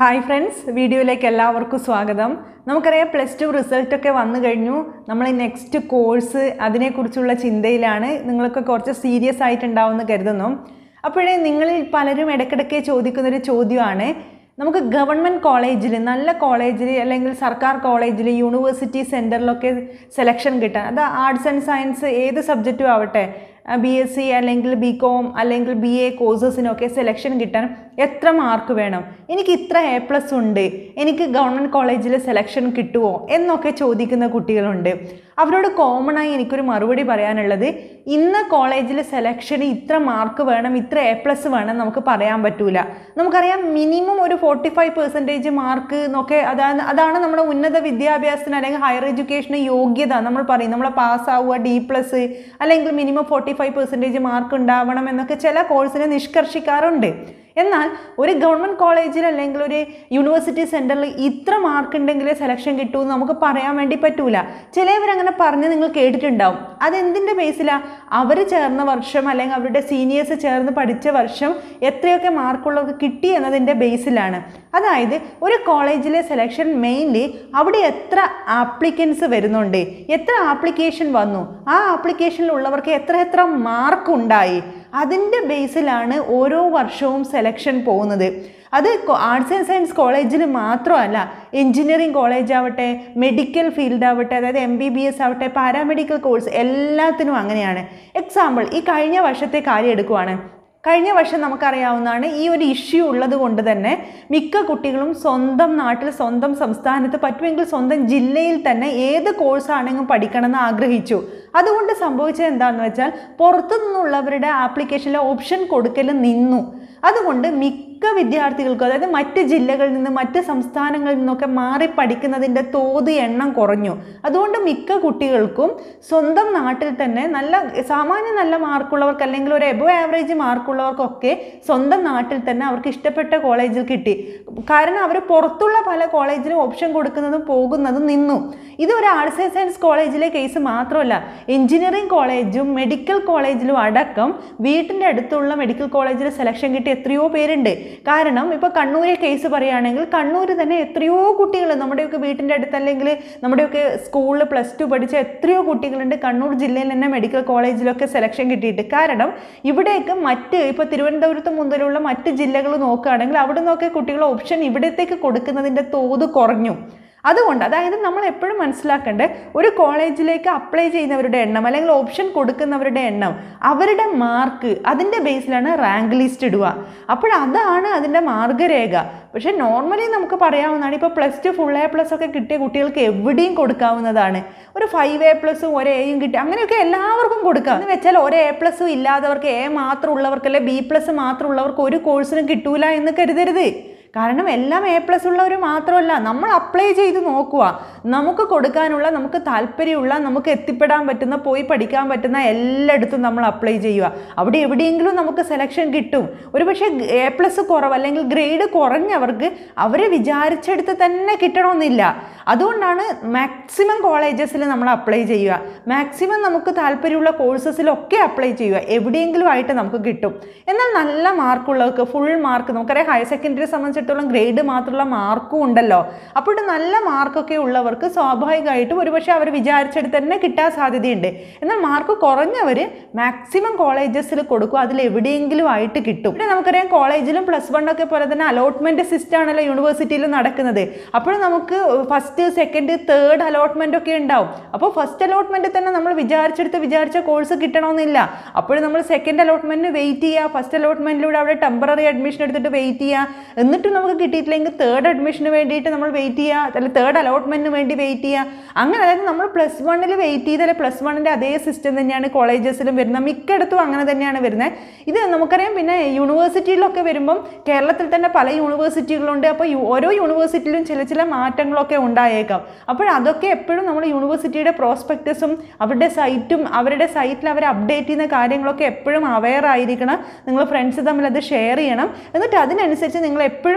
hi friends വീഡിയോയിലേക്ക് എല്ലാവർക്കും സ്വാഗതം നമുക്കറിയാം പ്ലസ് ടു റിസൾട്ടൊക്കെ വന്നു കഴിഞ്ഞു നമ്മൾ നെക്സ്റ്റ് കോഴ്സ് അതിനെക്കുറിച്ചുള്ള ചിന്തയിലാണ് നിങ്ങളൊക്കെ കുറച്ച് സീരിയസ് ആയിട്ടുണ്ടാവുമെന്ന് കരുതുന്നു അപ്പോഴേ നിങ്ങളിൽ പലരും ഇടയ്ക്കിടയ്ക്ക് ചോദിക്കുന്നൊരു ചോദ്യമാണ് നമുക്ക് ഗവൺമെൻറ് കോളേജിൽ നല്ല കോളേജിൽ അല്ലെങ്കിൽ സർക്കാർ കോളേജിൽ യൂണിവേഴ്സിറ്റി സെൻറ്ററിലൊക്കെ സെലക്ഷൻ കിട്ടാൻ അത് ആർട്സ് ആൻഡ് സയൻസ് ഏത് സബ്ജക്റ്റും ആവട്ടെ ബി എസ് സി അല്ലെങ്കിൽ ബി കോം അല്ലെങ്കിൽ ബി എ കോഴ്സസിനൊക്കെ സെലക്ഷൻ കിട്ടാൻ എത്ര മാർക്ക് വേണം എനിക്ക് ഇത്ര എ പ്ലസ് ഉണ്ട് എനിക്ക് ഗവൺമെൻറ് കോളേജിൽ സെലക്ഷൻ കിട്ടുമോ എന്നൊക്കെ ചോദിക്കുന്ന കുട്ടികളുണ്ട് അവരോട് കോമൺ ആയി എനിക്കൊരു മറുപടി പറയാനുള്ളത് ഇന്ന കോളേജിൽ സെലക്ഷന് ഇത്ര മാർക്ക് വേണം ഇത്ര എ പ്ലസ് വേണം നമുക്ക് പറയാൻ പറ്റൂല നമുക്കറിയാം മിനിമം ഒരു ഫോർട്ടി ഫൈവ് പെർസെൻറ്റേജ് മാർക്ക് എന്നൊക്കെ അതാണ് അതാണ് നമ്മുടെ ഉന്നത വിദ്യാഭ്യാസത്തിന് അല്ലെങ്കിൽ ഹയർ എഡ്യൂക്കേഷന് യോഗ്യത നമ്മൾ പറയും നമ്മൾ പാസ്സാവുക ഡി പ്ലസ് അല്ലെങ്കിൽ minimum forty five percentage mark ഉണ്ടാവണം എന്നൊക്കെ ചില കോഴ്സിനെ നിഷ്കർഷിക്കാറുണ്ട് എന്നാൽ ഒരു ഗവൺമെൻറ് കോളേജിൽ അല്ലെങ്കിൽ ഒരു യൂണിവേഴ്സിറ്റി സെൻറ്ററിൽ ഇത്ര മാർക്ക് ഉണ്ടെങ്കിലേ സെലക്ഷൻ കിട്ടൂ എന്ന് നമുക്ക് പറയാൻ വേണ്ടി പറ്റൂല ചിലവരങ്ങനെ പറഞ്ഞ് നിങ്ങൾ കേട്ടിട്ടുണ്ടാവും അതെന്തിൻ്റെ ബേസിലാണ് അവർ ചേർന്ന വർഷം അല്ലെങ്കിൽ അവരുടെ സീനിയേഴ്സ് ചേർന്ന് പഠിച്ച വർഷം എത്രയൊക്കെ മാർക്കുള്ളവർക്ക് കിട്ടി എന്നതിൻ്റെ ബേസിലാണ് അതായത് ഒരു കോളേജിലെ സെലക്ഷൻ മെയിൻലി അവിടെ എത്ര ആപ്ലിക്കൻസ് വരുന്നുണ്ട് എത്ര ആപ്ലിക്കേഷൻ വന്നു ആ ആപ്ലിക്കേഷനിലുള്ളവർക്ക് എത്ര എത്ര മാർക്ക് ഉണ്ടായി അതിൻ്റെ ബേസിലാണ് ഓരോ വർഷവും സെലക്ഷൻ പോകുന്നത് അത് ആർട്സ് ആൻഡ് സയൻസ് കോളേജിൽ മാത്രമല്ല എഞ്ചിനീയറിംഗ് കോളേജ് ആവട്ടെ മെഡിക്കൽ ഫീൽഡ് ആവട്ടെ അതായത് എം ബി ബി എസ് ആവട്ടെ പാരാമെഡിക്കൽ കോഴ്സ് എല്ലാത്തിനും അങ്ങനെയാണ് എക്സാമ്പിൾ ഈ കഴിഞ്ഞ വർഷത്തെ കാര്യം എടുക്കുവാണ് കഴിഞ്ഞ വർഷം നമുക്കറിയാവുന്നതാണ് ഈ ഒരു ഇഷ്യൂ ഉള്ളത് കൊണ്ട് തന്നെ മിക്ക കുട്ടികളും സ്വന്തം നാട്ടിൽ സ്വന്തം സംസ്ഥാനത്ത് പറ്റുമെങ്കിൽ സ്വന്തം ജില്ലയിൽ തന്നെ ഏത് കോഴ്സാണെങ്കിലും പഠിക്കണമെന്ന് ആഗ്രഹിച്ചു അതുകൊണ്ട് സംഭവിച്ചത് എന്താണെന്ന് വെച്ചാൽ പുറത്തു നിന്നുള്ളവരുടെ ആപ്ലിക്കേഷനിലെ ഓപ്ഷൻ കൊടുക്കൽ നിന്നു അതുകൊണ്ട് മിക്ക വിദ്യാർത്ഥികൾക്കും അതായത് മറ്റ് ജില്ലകളിൽ നിന്ന് മറ്റ് സംസ്ഥാനങ്ങളിൽ നിന്നൊക്കെ മാറി പഠിക്കുന്നതിൻ്റെ തോത് എണ്ണം കുറഞ്ഞു അതുകൊണ്ട് മിക്ക കുട്ടികൾക്കും സ്വന്തം നാട്ടിൽ തന്നെ നല്ല സാമാന്യം നല്ല മാർക്കുള്ളവർക്ക് അല്ലെങ്കിൽ ഒരു എബോ ആവറേജ് മാർക്കുള്ളവർക്കൊക്കെ സ്വന്തം നാട്ടിൽ തന്നെ അവർക്ക് ഇഷ്ടപ്പെട്ട കോളേജിൽ കിട്ടി കാരണം അവർ പുറത്തുള്ള പല കോളേജിലും ഓപ്ഷൻ കൊടുക്കുന്നതും പോകുന്നതും നിന്നു ഇത് ഒരു ആർട്സ് ആൻഡ് സയൻസ് കോളേജിലെ കേസ് മാത്രമല്ല എഞ്ചിനീയറിംഗ് കോളേജും മെഡിക്കൽ കോളേജിലും അടക്കം വീട്ടിൻ്റെ അടുത്തുള്ള മെഡിക്കൽ കോളേജിൽ സെലക്ഷൻ കിട്ടിയ എത്രയോ പേരുണ്ട് കാരണം ഇപ്പോൾ കണ്ണൂരെ കേസ് പറയുകയാണെങ്കിൽ കണ്ണൂർ തന്നെ എത്രയോ കുട്ടികൾ നമ്മുടെയൊക്കെ വീട്ടിൻ്റെ അടുത്ത് അല്ലെങ്കിൽ നമ്മുടെയൊക്കെ സ്കൂളിൽ പ്ലസ് ടു പഠിച്ച എത്രയോ കുട്ടികളുണ്ട് കണ്ണൂർ ജില്ലയിൽ തന്നെ മെഡിക്കൽ കോളേജിലൊക്കെ സെലക്ഷൻ കിട്ടിയിട്ട് കാരണം ഇവിടേക്ക് മറ്റ് ഇപ്പോൾ തിരുവനന്തപുരത്ത് മുതലുള്ള മറ്റ് ജില്ലകൾ നോക്കുകയാണെങ്കിൽ അവിടെ നിന്നൊക്കെ കുട്ടികൾ ഓപ്ഷൻ ഇവിടത്തേക്ക് കൊടുക്കുന്നതിൻ്റെ തോത് കുറഞ്ഞു അതുകൊണ്ട് അതായത് നമ്മൾ എപ്പോഴും മനസ്സിലാക്കേണ്ടത് ഒരു കോളേജിലേക്ക് അപ്ലൈ ചെയ്യുന്നവരുടെ എണ്ണം അല്ലെങ്കിൽ ഓപ്ഷൻ കൊടുക്കുന്നവരുടെ എണ്ണം അവരുടെ മാർക്ക് അതിൻ്റെ ബേസിലാണ് റാങ്ക് ലിസ്റ്റ് ഇടുക അപ്പോൾ അതാണ് അതിൻ്റെ മാർഗരേഖ പക്ഷേ നോർമലി നമുക്ക് പറയാവുന്നതാണ് ഇപ്പോൾ plus two full A plus ഒക്കെ കിട്ടിയ കുട്ടികൾക്ക് എവിടെയും കൊടുക്കാവുന്നതാണ് ഒരു ഫൈവ് എ പ്ലസും ഒരു എയും കിട്ടി അങ്ങനെയൊക്കെ എല്ലാവർക്കും കൊടുക്കാം എന്ന് വെച്ചാൽ ഒരു എ പ്ലസും ഇല്ലാത്തവർക്ക് എ മാത്രം ഉള്ളവർക്ക് അല്ലെ ബി പ്ലസ് മാത്രം ഉള്ളവർക്ക് ഒരു കോഴ്സിനും കിട്ടൂല എന്ന് കരുതരുത് കാരണം എല്ലാം എ പ്ലസ് ഉള്ളവർ മാത്രമല്ല നമ്മൾ അപ്ലൈ ചെയ്ത് നോക്കുക നമുക്ക് കൊടുക്കാനുള്ള നമുക്ക് താല്പര്യമുള്ള നമുക്ക് എത്തിപ്പെടാൻ പറ്റുന്ന പോയി പഠിക്കാൻ പറ്റുന്ന എല്ലായിടത്തും നമ്മൾ അപ്ലൈ ചെയ്യുക അവിടെ എവിടെയെങ്കിലും നമുക്ക് സെലക്ഷൻ കിട്ടും ഒരു പക്ഷേ എ പ്ലസ് കുറവ് അല്ലെങ്കിൽ ഗ്രേഡ് കുറഞ്ഞവർക്ക് അവരെ വിചാരിച്ചെടുത്ത് തന്നെ കിട്ടണമെന്നില്ല അതുകൊണ്ടാണ് മാക്സിമം കോളേജസിൽ നമ്മൾ അപ്ലൈ ചെയ്യുക മാക്സിമം നമുക്ക് താല്പര്യമുള്ള കോഴ്സസിലൊക്കെ അപ്ലൈ ചെയ്യുക എവിടെയെങ്കിലും ആയിട്ട് നമുക്ക് കിട്ടും എന്നാൽ നല്ല മാർക്കുള്ളവർക്ക് ഫുൾ മാർക്ക് നമുക്കറിയാം ഹയർ സെക്കൻഡറി സംബന്ധിച്ചിടത്തോളം ഗ്രേഡ് മാത്രമുള്ള മാർക്കും ഉണ്ടല്ലോ അപ്പോൾ നല്ല മാർക്കൊക്കെ ഉള്ളവർക്ക് സ്വാഭാവികമായിട്ടും ഒരുപക്ഷെ അവർ വിചാരിച്ചെടുത്ത് തന്നെ കിട്ടാൻ സാധ്യതയുണ്ട് എന്നാൽ മാർക്ക് കുറഞ്ഞവർ മാക്സിമം കോളേജസിൽ കൊടുക്കും അതിൽ എവിടെയെങ്കിലും ആയിട്ട് കിട്ടും പിന്നെ നമുക്കറിയാം കോളേജിലും പ്ലസ് വൺ ഒക്കെ പോലെ തന്നെ അലോട്ട്മെൻറ്റ് സിസ്റ്റം ആണല്ലോ യൂണിവേഴ്സിറ്റിയിൽ നടക്കുന്നത് അപ്പോൾ നമുക്ക് ഫസ്റ്റ് സെക്കൻഡ് തേർഡ് അലോട്ട്മെൻ്റ് ഒക്കെ ഉണ്ടാവും അപ്പോൾ ഫസ്റ്റ് അലോട്ട്മെൻറ്റ് തന്നെ നമ്മൾ വിചാരിച്ചെടുത്ത് വിചാരിച്ച കോഴ്സ് കിട്ടണമെന്നില്ല അപ്പോൾ നമ്മൾ സെക്കൻഡ് അലോട്ട്മെൻറ്റിന് വെയിറ്റ് ചെയ്യുക ഫസ്റ്റ് അലോട്ട്മെൻറ്റിലൂടെ അവിടെ ടെമ്പററി അഡ്മിഷൻ എടുത്തിട്ട് വെയിറ്റ് ചെയ്യുക എന്നിട്ടും നമുക്ക് കിട്ടിയിട്ടില്ലെങ്കിൽ തേർഡ് അഡ്മിഷന് വേണ്ടിയിട്ട് നമ്മൾ വെയിറ്റ് ചെയ്യുക അല്ലെങ്കിൽ തേർഡ് അലോട്ട്മെൻറ്റിന് വേണ്ടി വെയിറ്റ് ചെയ്യുക അങ്ങനെ അതായത് നമ്മൾ പ്ലസ് വണ്ണിൽ വെയിറ്റ് ചെയ്താൽ പ്ലസ് വണ്ണിൻ്റെ അതേ സിസ്റ്റം തന്നെയാണ് കോളേജസിലും വരുന്നത് മിക്കയിടത്തും അങ്ങനെ തന്നെയാണ് വരുന്നത് ഇത് നമുക്കറിയാം പിന്നെ യൂണിവേഴ്സിറ്റിയിലൊക്കെ വരുമ്പം കേരളത്തിൽ തന്നെ പല യൂണിവേഴ്സിറ്റികളുണ്ട് അപ്പോൾ ഓരോ യൂണിവേഴ്സിറ്റിയിലും ചില ചില മാറ്റങ്ങളൊക്കെ ഉണ്ടായേക്കാം അപ്പോൾ അതൊക്കെ എപ്പോഴും നമ്മൾ യൂണിവേഴ്സിറ്റിയുടെ പ്രോസ്പെക്ടസും അവരുടെ സൈറ്റും അവരുടെ സൈറ്റിൽ അവർ അപ്ഡേറ്റ് ചെയ്യുന്ന കാര്യങ്ങളൊക്കെ എപ്പോഴും അവെയർ ആയിരിക്കണം നിങ്ങൾ ഫ്രണ്ട്സ് തമ്മിൽ അത് ഷെയർ ചെയ്യണം എന്നിട്ട് അതിനനുസരിച്ച് നിങ്ങൾ എപ്പോഴും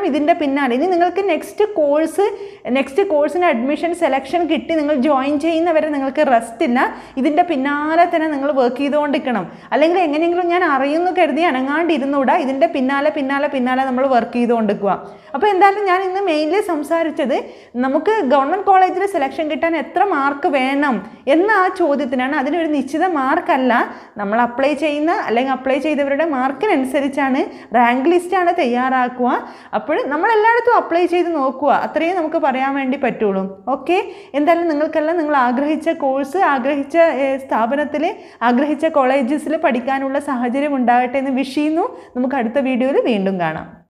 ഇതിൻ്റെ പിന്നാലെ ഇനി നിങ്ങൾക്ക് നെക്സ്റ്റ് കോഴ്സ് നെക്സ്റ്റ് കോഴ്സിന് അഡ്മിഷൻ സെലക്ഷൻ കിട്ടി നിങ്ങൾ ജോയിൻ ചെയ്യുന്നവരെ നിങ്ങൾക്ക് റെസ്റ്റ് ഇല്ല ഇതിൻ്റെ പിന്നാലെ തന്നെ നിങ്ങൾ വർക്ക് ചെയ്തുകൊണ്ടിരിക്കണം അല്ലെങ്കിൽ എങ്ങനെയെങ്കിലും ഞാൻ അറിയുന്നു കരുതി അനങ്ങാണ്ടിരുന്നൂടാ ഇതിൻ്റെ പിന്നാലെ പിന്നാലെ പിന്നാലെ നമ്മൾ വർക്ക് ചെയ്തുകൊണ്ടിരിക്കുക അപ്പോൾ എന്തായാലും ഞാൻ ഇന്ന് മെയിൻലി സംസാരിച്ചത് നമുക്ക് ഗവൺമെൻറ് കോളേജിൽ സെലക്ഷൻ കിട്ടാൻ എത്ര മാർക്ക് വേണം എന്ന ആ ചോദ്യത്തിനാണ് അതിനൊരു നിശ്ചിത മാർക്കല്ല നമ്മൾ അപ്ലൈ ചെയ്യുന്ന അല്ലെങ്കിൽ അപ്ലൈ ചെയ്തവരുടെ മാർക്കിനനുസരിച്ചാണ് റാങ്ക് ലിസ്റ്റാണ് തയ്യാറാക്കുക അപ്പോൾ നമ്മൾ എല്ലായിടത്തും അപ്ലൈ ചെയ്ത് നോക്കുക അത്രയും നമുക്ക് പറയാൻ വേണ്ടി പറ്റുള്ളൂ ഓക്കെ എന്തായാലും നിങ്ങൾക്കെല്ലാം നിങ്ങൾ ആഗ്രഹിച്ച കോഴ്സ് ആഗ്രഹിച്ച സ്ഥാപനത്തിൽ ആഗ്രഹിച്ച കോളേജസിൽ പഠിക്കാനുള്ള സാഹചര്യം ഉണ്ടാകട്ടെ എന്ന് വിഷ് ചെയ്യുന്നു നമുക്ക് അടുത്ത വീഡിയോയിൽ വീണ്ടും കാണാം